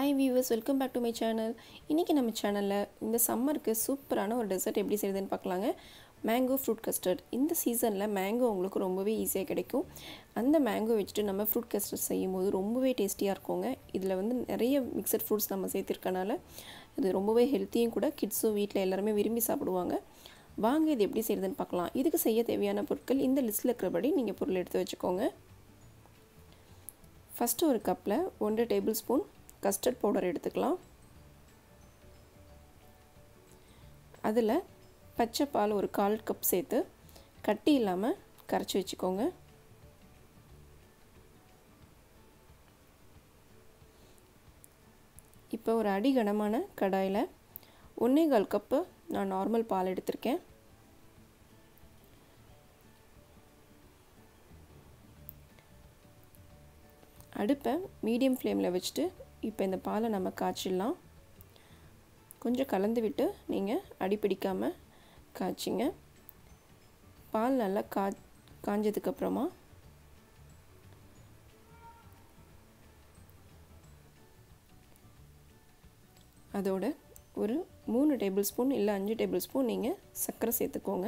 hi viewers welcome back to my channel இன்றைக்கி நம்ம சேனலில் இந்த சம்மருக்கு சூப்பரான ஒரு டெசர்ட் எப்படி செய்யுதுன்னு பார்க்கலாங்க மேங்கோ ஃப்ரூட் கஸ்டர்ட் இந்த சீசனில் மேங்கோ உங்களுக்கு ரொம்பவே ஈஸியாக கிடைக்கும் அந்த மேங்கோ வச்சுட்டு நம்ம ஃப்ரூட் கஸ்டர்ட் செய்யும்போது ரொம்பவே டேஸ்டியாக இருக்குங்க இதில் வந்து நிறைய மிக்சட் ஃப்ரூட்ஸ் நம்ம சேர்த்துருக்கனால இது ரொம்பவே ஹெல்த்தியும் கூட கிட்ஸும் வீட்டில் எல்லாருமே விரும்பி சாப்பிடுவாங்க வாங்க இது எப்படி செய்யுதுன்னு பார்க்கலாம் இதுக்கு செய்ய தேவையான பொருட்கள் இந்த லிஸ்ட்டில் இருக்கிறபடி நீங்கள் பொருள் எடுத்து வச்சுக்கோங்க ஃபஸ்ட்டு ஒரு கப்பில் ஒன்றரை டேபிள் ஸ்பூன் கஸ்டர்ட் பவுடர் எடுத்துக்கலாம் அதில் பச்சை பால் ஒரு கால் கப் சேர்த்து கட்டி இல்லாமல் கரைச்சி வச்சுக்கோங்க இப்போ ஒரு அடி கனமான கடாயில் ஒன்றே கால் கப்பு நான் நார்மல் பால் எடுத்திருக்கேன் அடுப்பை மீடியம் ஃப்ளேமில் வச்சுட்டு இப்போ இந்த பாலை நம்ம காய்ச்சிடலாம் கொஞ்சம் கலந்து விட்டு நீங்கள் அடிப்பிடிக்காமல் காய்ச்சிங்க பால் நல்லா கா காஞ்சதுக்கப்புறமா அதோட ஒரு மூணு டேபிள் ஸ்பூன் இல்லை அஞ்சு டேபிள் ஸ்பூன் நீங்கள் சர்க்கரை சேர்த்துக்கோங்க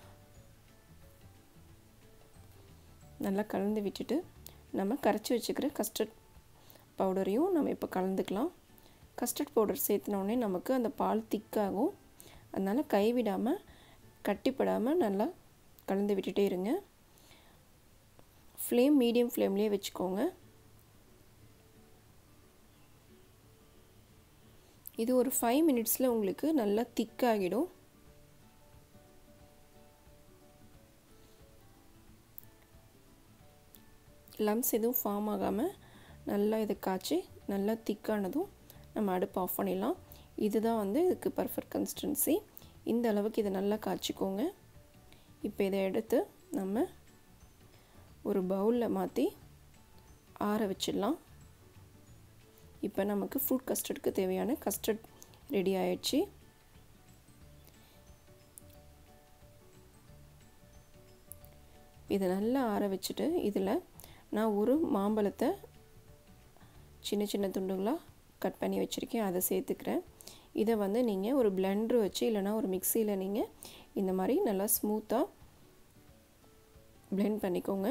நல்லா கலந்து விட்டுட்டு நம்ம கரைச்சி வச்சுக்கிற கஸ்டர்ட் பவுடரையும் நம்ம இப்போ கலந்துக்கலாம் கஸ்டர்ட் பவுடர் சேர்த்தினோடனே நமக்கு அந்த பால் திக்காகும் அதனால் கைவிடாமல் கட்டிப்படாமல் நல்லா கலந்து விட்டுட்டே இருங்க ஃப்ளேம் மீடியம் ஃப்ளேம்லேயே வச்சுக்கோங்க இது ஒரு ஃபைவ் மினிட்ஸில் உங்களுக்கு நல்லா திக்காகிடும் லம்ஸ் எதுவும் ஃபார்ம் ஆகாமல் நல்லா இதை காய்ச்சி நல்லா திக்கானதும் நம்ம அடுப்பு ஆஃப் பண்ணிடலாம் இதுதான் வந்து இதுக்கு பர்ஃபெக்ட் கன்சிஸ்டன்சி இந்த அளவுக்கு இதை நல்லா காய்ச்சிக்கோங்க இப்போ இதை எடுத்து நம்ம ஒரு பவுலில் மாற்றி ஆற வச்சிடலாம் இப்போ நமக்கு ஃப்ரூட் கஸ்டர்டுக்கு தேவையான கஸ்டர்ட் ரெடி ஆயிடுச்சு இதை நல்லா ஆற வச்சுட்டு இதில் நான் ஒரு மாம்பழத்தை சின்ன சின்ன துண்டுகளாக கட் பண்ணி வச்சுருக்கேன் அதை சேர்த்துக்கிறேன் இதை வந்து நீங்கள் ஒரு பிளெண்டர் வச்சு இல்லைனா ஒரு மிக்சியில் நீங்கள் இந்த மாதிரி நல்லா ஸ்மூத்தாக பிளெண்ட் பண்ணிக்கோங்க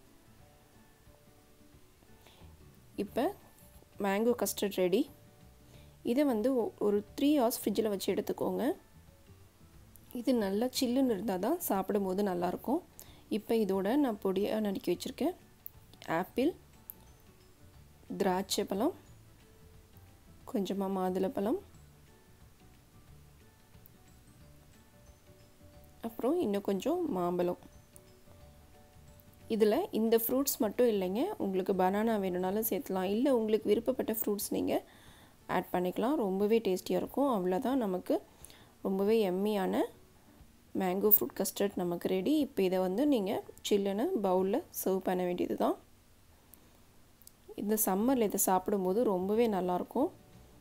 இப்போ மேங்கோ கஸ்டர்ட் ரெடி இதை வந்து ஒரு த்ரீ ஹவர்ஸ் ஃப்ரிட்ஜில் வச்சு எடுத்துக்கோங்க இது நல்லா சில்லுன்னு இருந்தால் தான் சாப்பிடும்போது நல்லாயிருக்கும் இப்போ இதோட நான் பொடியாக நறுக்கி வச்சுருக்கேன் ஆப்பிள் திராட்சை பழம் கொஞ்சமாக மாதுளப்பழம் அப்புறம் இன்னும் கொஞ்சம் மாம்பழம் இதில் இந்த ஃப்ரூட்ஸ் மட்டும் இல்லைங்க உங்களுக்கு பனானா வேணும்னாலும் சேர்த்துலாம் இல்லை உங்களுக்கு விருப்பப்பட்ட ஃப்ரூட்ஸ் நீங்கள் ஆட் பண்ணிக்கலாம் ரொம்பவே டேஸ்டியாக இருக்கும் அவ்வளோதான் நமக்கு ரொம்பவே எம்மியான மேங்கோ ஃப்ரூட் கஸ்டர்ட் நமக்கு ரெடி இப்போ இதை வந்து நீங்கள் சில்லுன்னு பவுலில் சர்வ் பண்ண வேண்டியது தான் இந்த சம்மரில் இதை சாப்பிடும்போது ரொம்பவே நல்லாயிருக்கும்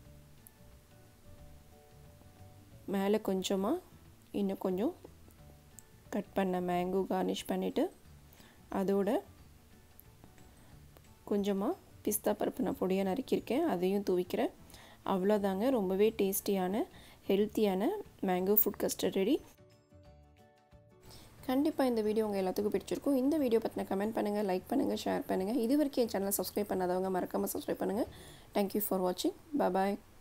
மேலே கொஞ்சமாக இன்னும் கொஞ்சம் கட் பண்ண மேங்கோ கார்னிஷ் பண்ணிவிட்டு அதோட கொஞ்சமாக பிஸ்தா பருப்பு நான் பொடியாக நறுக்கியிருக்கேன் அதையும் தூவிக்கிறேன் அவ்வளோதாங்க ரொம்பவே டேஸ்டியான ஹெல்த்தியான மேங்கோ ஃப்ரூட் கஸ்டர்ட் ரெடி கண்டிப்பாக இந்த வீடியோ உங்கள் எல்லாத்துக்கும் பிடிச்சிருக்கும் இந்த வீடியோ பற்றின கமெண்ட் பண்ணுங்கள் லைக் பண்ணுங்கள் ஷேர் பண்ணுங்கள் இது வரைக்கும் என் சேனலை சப்ஸ்கிரைப் பண்ணாதவங்க மறக்காமல் சப்ஸ்கிரைப் பண்ணுங்கள் தேங்க்யூ ஃபார் வாட்சிங் பாய்